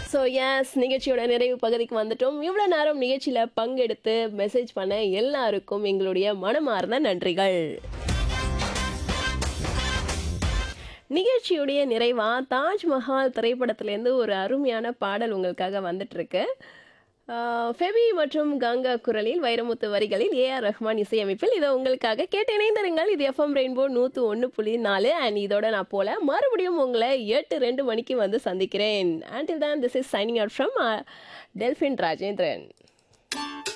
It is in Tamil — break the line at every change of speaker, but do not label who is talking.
ஸோ எஸ் நிகழ்ச்சியோட நிறைவு பகுதிக்கு வந்துட்டோம் இவ்வளோ நேரம் நிகழ்ச்சியில் பங்கெடுத்து மெசேஜ் பண்ண எல்லாருக்கும் எங்களுடைய மனமார்ந்த நன்றிகள் நிகழ்ச்சியுடைய நிறைவா தாஜ்மஹால் திரைப்படத்திலேருந்து ஒரு அருமையான பாடல் உங்களுக்காக வந்துட்டு இருக்கு ஆஹ் ஃபெபி மற்றும் கங்கா குரலில் வைரமுத்து வரிகளில் ஏஆர் ரஹ்மான் இசையமைப்பில் இதை உங்களுக்காக கேட்டு இணைந்திருங்கள் இது எஃப்எம் ரெயின்போ நூற்று ஒன்று புள்ளி நாலு அண்ட் இதோட நான் போல மறுபடியும் உங்களை எட்டு ரெண்டு மணிக்கு வந்து சந்திக்கிறேன் அண்டில் தான் this is signing out from Delphine Rajendran